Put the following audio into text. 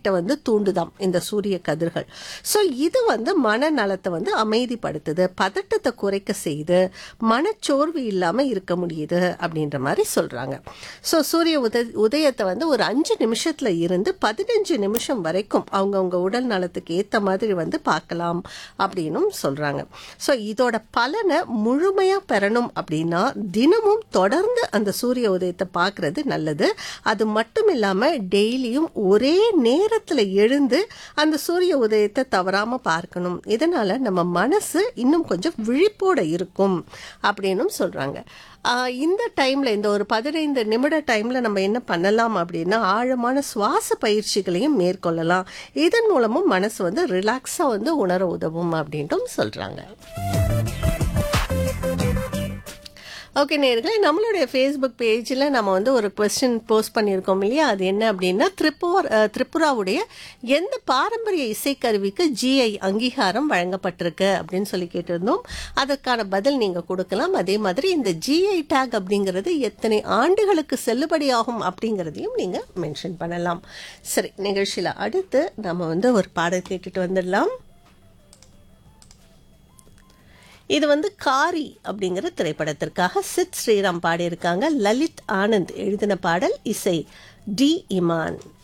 முதலீட்டை வந்து தூண்டுதாம் இந்த சூரிய கதிர்கள் ஸோ இது வந்து மனநலத்தை வந்து அமைதிப்படுத்துது பதட்டத்தை குறைக்க செய்து மனச்சோர்வு இல்லாமல் இருக்க முடியுது அப்படின்ற மாதிரி சொல்கிறாங்க ஸோ சூரிய உத உதயத்தை வந்து ஒரு அஞ்சு நிமிஷத்தில் இருந்து பதினஞ்சு நிமிஷம் வரைக்கும் அவங்கவுங்க உடல் நலத்துக்கு ஏற்ற மாதிரி வந்து பார்க்கலாம் அப்படின்னும் சொல்கிறாங்க ஸோ இதோட பலனை முழுமையாக பெறணும் அப்படின்னா தினமும் தொடர்ந்து அந்த சூரிய உதயத்தை பார்க்கறது நல்லது அது மட்டும் இல்லாமல் டெய்லியும் ஒரே நேரத்தில் எழுந்து அந்த சூரிய உதயத்தை தவறாமல் பார்க்கணும் இதனால் நம்ம மனசு இன்னும் கொஞ்சம் விழிப்போட இருக்கும் அப்படின்னும் சொல்கிறாங்க இந்த டைமில் இந்த ஒரு பதினைந்து நிமிட டைமில் நம்ம என்ன பண்ணலாம் அப்படின்னா ஆழமான சுவாச பயிற்சிகளையும் மேற்கொள்ளலாம் இதன் மூலமும் மனசு வந்து ரிலாக்ஸாக வந்து உணர உதவும் அப்படின்ட்டும் சொல்கிறாங்க ஓகே நேர்களே நம்மளுடைய ஃபேஸ்புக் பேஜில் நம்ம வந்து ஒரு கொஸ்டின் போஸ்ட் பண்ணியிருக்கோம் இல்லையா அது என்ன அப்படின்னா திரிபுர திரிபுராவுடைய எந்த பாரம்பரிய இசைக்கருவிக்கு ஜிஐ அங்கீகாரம் வழங்கப்பட்டிருக்கு அப்படின்னு சொல்லி கேட்டிருந்தோம் அதற்கான பதில் நீங்கள் கொடுக்கலாம் அதே மாதிரி இந்த ஜிஐ டேக் அப்படிங்கிறது எத்தனை ஆண்டுகளுக்கு செல்லுபடியாகும் அப்படிங்கிறதையும் நீங்கள் மென்ஷன் பண்ணலாம் சரி நிகழ்ச்சியில் அடுத்து நம்ம வந்து ஒரு பாடல் கேட்டுட்டு வந்துடலாம் இது வந்து காரி அப்படிங்கிற திரைப்படத்திற்காக சித் ஸ்ரீராம் பாடியிருக்காங்க லலித் ஆனந்த் எழுதின பாடல் இசை டி இமான்